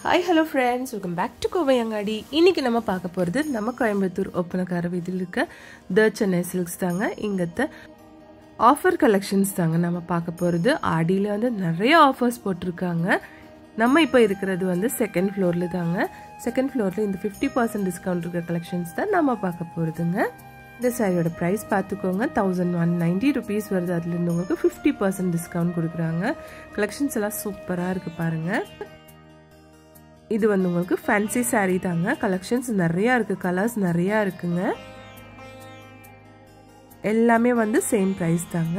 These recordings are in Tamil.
hi hello friends welcome back to Kovai Angadi இன்றைக்கி நம்ம பார்க்க போகிறது நம்ம கோயம்புத்தூர் ஒப்பனக்கார வீதியில் இருக்க த சென்னை சில்க்ஸ் தாங்க இங்கத்த ஆஃபர் கலெக்ஷன்ஸ் தாங்க நம்ம பார்க்க போகிறது ஆடியில் வந்து நிறைய ஆஃபர்ஸ் போட்டிருக்காங்க நம்ம இப்போ இருக்கிறது வந்து செகண்ட் ஃப்ளோரில் தாங்க செகண்ட் ஃப்ளோரில் இந்த ஃபிஃப்டி பர்சன்ட் டிஸ்கவுண்ட் இருக்கிற கலெக்ஷன்ஸ் தான் நம்ம பார்க்க போகிறதுங்க இந்த சாரியோட ப்ரைஸ் பார்த்துக்கோங்க தௌசண்ட் ஒன் நைன்டி ருபீஸ் வருது அதுலேருந்து உங்களுக்கு ஃபிஃப்டி பர்சன்ட் டிஸ்கவுண்ட் கொடுக்குறாங்க கலெக்ஷன்ஸ் எல்லாம் சூப்பராக இருக்குது பாருங்கள் இது வந்து உங்களுக்கு ஃபேன்சி சாரீ தாங்க கலெக்ஷன்ஸ் நிறையா இருக்குது கலர்ஸ் நிறையா இருக்குங்க எல்லாமே வந்து சேம் ப்ரைஸ் தாங்க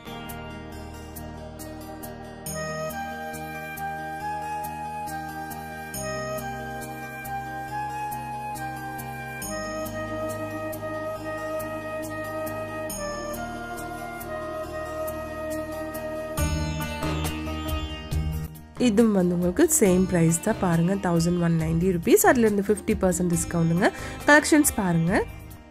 இதுவும் வந்து உங்களுக்கு சேம் ப்ரைஸ் தான் பாருங்கள் தௌசண்ட் ஒன் நைன்டி ருபீஸ் அதுலேருந்து ஃபிஃப்டி பர்சன்ட் டிஸ்கவுண்ட்டுங்க கலெக்ஷன்ஸ் பாருங்கள்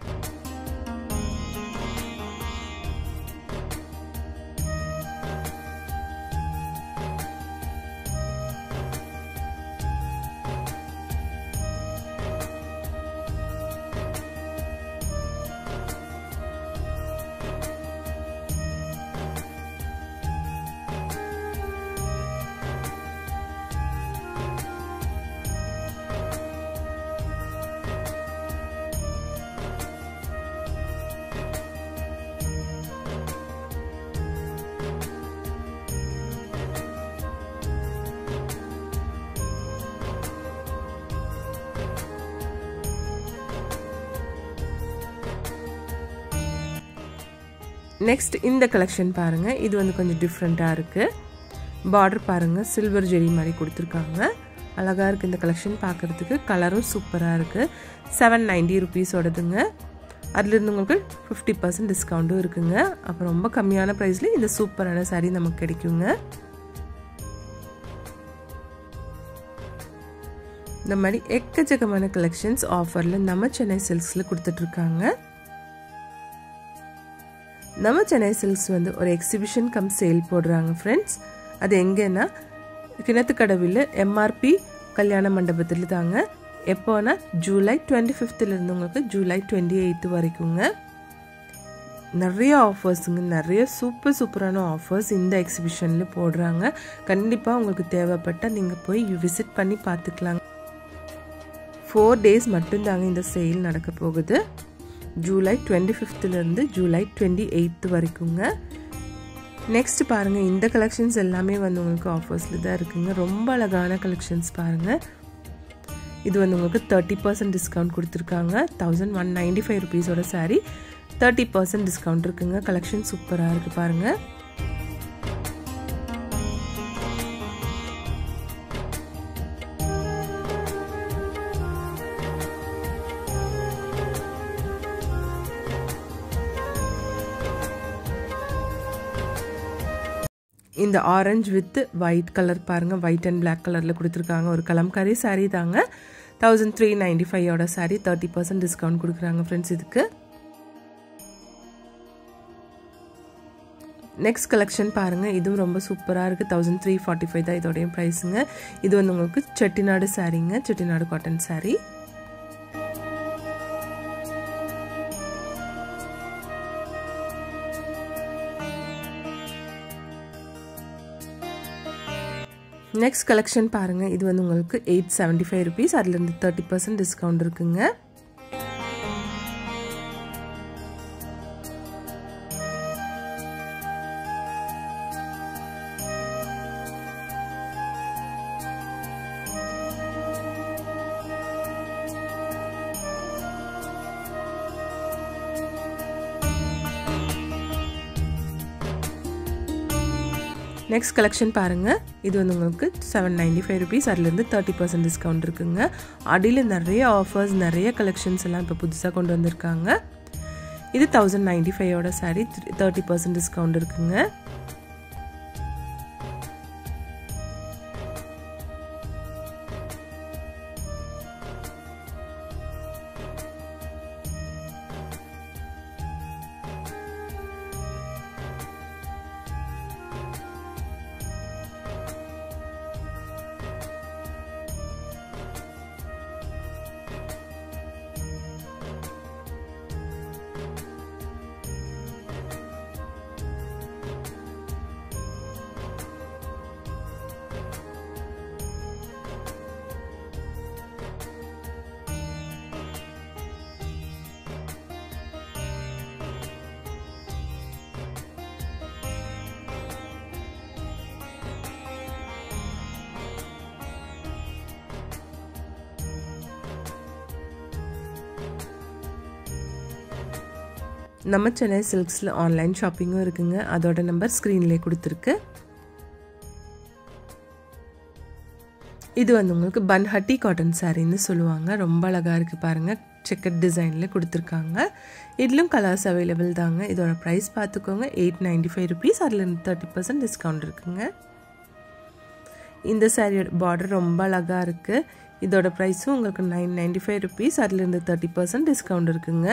நெக்ஸ்ட் இந்த கலெக்ஷன் பாருங்கள் இது வந்து கொஞ்சம் டிஃப்ரெண்ட்டாக இருக்குது பார்டர் பாருங்கள் சில்வர் ஜெரி மாதிரி கொடுத்துருக்காங்க அழகாக இருக்குது இந்த கலெக்ஷன் பார்க்குறதுக்கு கலரும் சூப்பராக இருக்குது செவன் நைன்டி ருபீஸோடதுங்க அதுலேருந்து உங்களுக்கு ஃபிஃப்டி பர்சன்ட் டிஸ்கவுண்ட்டும் இருக்குங்க அப்புறம் ரொம்ப கம்மியான ப்ரைஸில் இந்த சூப்பரான சாரீ நமக்கு கிடைக்குங்க இந்த மாதிரி எக்கச்சக்கமான கலெக்ஷன்ஸ் ஆஃபரில் நம்ம சென்னை சில்க்ஸில் கொடுத்துட்ருக்காங்க நம்ம சென்னை சில்க்ஸ் வந்து ஒரு எக்ஸிபிஷன் கம் சேல் போடுறாங்க ஃப்ரெண்ட்ஸ் அது எங்கன்னா கிணத்துக்கடவில் எம்ஆர்பி கல்யாண மண்டபத்தில் தாங்க எப்போனா ஜூலை டுவெண்ட்டி ஃபிஃப்த்துலேருந்து உங்களுக்கு ஜூலை டுவெண்ட்டி எயித்து வரைக்குங்க நிறைய ஆஃபர்ஸுங்க நிறைய சூப்பர் சூப்பரான ஆஃபர்ஸ் இந்த எக்ஸிபிஷனில் போடுறாங்க கண்டிப்பாக உங்களுக்கு தேவைப்பட்டால் நீங்கள் போய் விசிட் பண்ணி பார்த்துக்கலாங்க ஃபோர் டேஸ் மட்டும்தாங்க இந்த சேல் நடக்க போகுது ஜூலை டுவெண்ட்டி ஃபிஃப்த்துலேருந்து ஜூலை டுவெண்ட்டி எயித்து வரைக்குங்க நெக்ஸ்ட் பாருங்கள் இந்த கலெக்ஷன்ஸ் எல்லாமே வந்து உங்களுக்கு ஆஃபர்ஸில் தான் இருக்குங்க ரொம்ப அழகான கலெக்ஷன்ஸ் பாருங்கள் இது வந்து உங்களுக்கு தேர்ட்டி பர்சன்ட் டிஸ்கவுண்ட் கொடுத்துருக்காங்க தௌசண்ட் ஒன் நைன்டி ஃபைவ் ருபீஸோட சாரீ தேர்ட்டி பர்சன்ட் டிஸ்கவுண்ட் இருக்குங்க கலெக்ஷன் சூப்பராக இருக்குது பாருங்கள் இந்த ஆரஞ்சு வித் ஒயிட் கலர் பாருங்கள் ஒயிட் அண்ட் பிளாக் கலரில் கொடுத்துருக்காங்க ஒரு கலம்காரி சாரீ தாங்க தௌசண்ட் த்ரீ நைன்டி ஃபைவோட சாரீ தேர்ட்டி பர்சன்ட் டிஸ்கவுண்ட் கொடுக்குறாங்க ஃப்ரெண்ட்ஸ் இதுக்கு நெக்ஸ்ட் கலெக்ஷன் பாருங்கள் இதுவும் ரொம்ப சூப்பராக இருக்குது தௌசண்ட் த்ரீ ஃபார்ட்டி ஃபைவ் தான் இதோடைய ப்ரைஸுங்க இது வந்து உங்களுக்கு செட்டிநாடு சாரீங்க Chettinad cotton sari next collection பாருங்கள் இது வந்து உங்களுக்கு எயிட் செவன்ட்டி ஃபைவ் ருபீஸ் அதுலேருந்து தேர்ட்டி பர்சன்ட் டிஸ்கவுண்ட் இருக்குங்க நெக்ஸ்ட் கலெக்ஷன் பாருங்கள் இது வந்து உங்களுக்கு செவன் நைன்டி ஃபைவ் ருபீஸ் அதுலேருந்து தேர்ட்டி பர்சன்ட் டிஸ்கவுண்ட் இருக்குங்க அடியில் நிறைய ஆஃபர்ஸ் நிறைய கலெக்ஷன்ஸ் எல்லாம் இப்போ புதுசாக கொண்டு வந்திருக்காங்க இது தௌசண்ட் நைன்டி ஃபைவோட சாரீ தேர்ட்டி பர்சன்ட் டிஸ்கவுண்ட் இருக்குங்க நம்ம சென்னை சில்க்ஸில் ஆன்லைன் ஷாப்பிங்கும் இருக்குங்க அதோட நம்பர் ஸ்க்ரீன்லேயே கொடுத்துருக்கு இது வந்து உங்களுக்கு பன்ஹட்டி காட்டன் சாரின்னு சொல்லுவாங்க ரொம்ப அழகாக இருக்குது பாருங்கள் செக்கட் டிசைனில் கொடுத்துருக்காங்க இதுலேயும் கலர்ஸ் அவைலபிள் தாங்க இதோட ப்ரைஸ் பார்த்துக்கோங்க எயிட் நைன்டி ஃபைவ் ருபீஸ் அதில் தேர்ட்டி பர்சன்ட் டிஸ்கவுண்ட் இருக்குங்க இந்த சாரியோட பார்டர் ரொம்ப அழகாக இருக்குது இதோட ப்ரைஸும் உங்களுக்கு நைன் நைன்டி ஃபைவ் ருபீஸ் அதுலேருந்து தேர்ட்டி பர்சன்ட் டிஸ்கவுண்ட் இருக்குங்க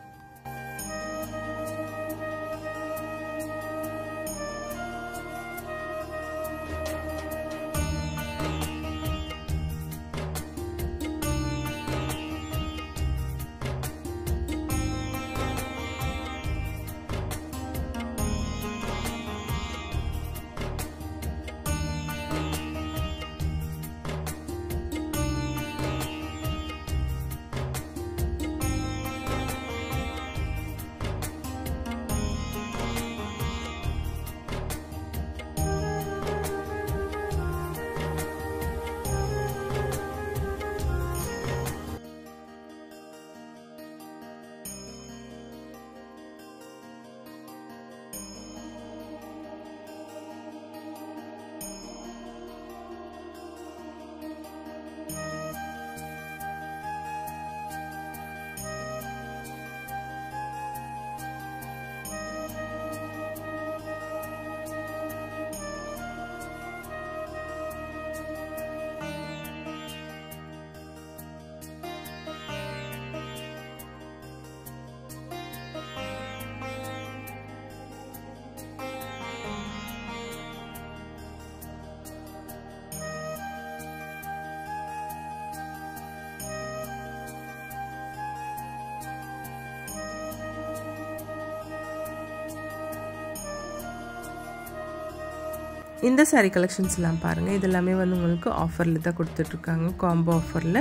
இந்த சாரீ கலெக்ஷன்ஸ்லாம் பாருங்கள் இது எல்லாமே வந்து உங்களுக்கு ஆஃபரில் தான் கொடுத்துட்ருக்காங்க காம்போ ஆஃபரில்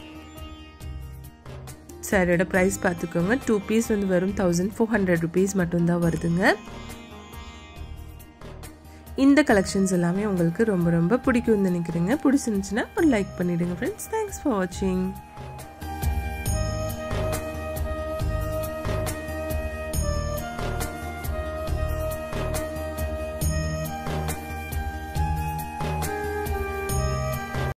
சாரியோட ப்ரைஸ் பார்த்துக்கோங்க டூ பீஸ் வந்து வெறும் தௌசண்ட் ஃபோர் ஹண்ட்ரட் ருபீஸ் மட்டும்தான் வருதுங்க இந்த கலெக்ஷன்ஸ் எல்லாமே உங்களுக்கு ரொம்ப ரொம்ப பிடிக்கும்னு நினைக்கிறேங்க பிடிச்சிருந்துச்சுன்னா ஒரு லைக் பண்ணிவிடுங்க ஃப்ரெண்ட்ஸ் தேங்க்ஸ் ஃபார் வாட்சிங்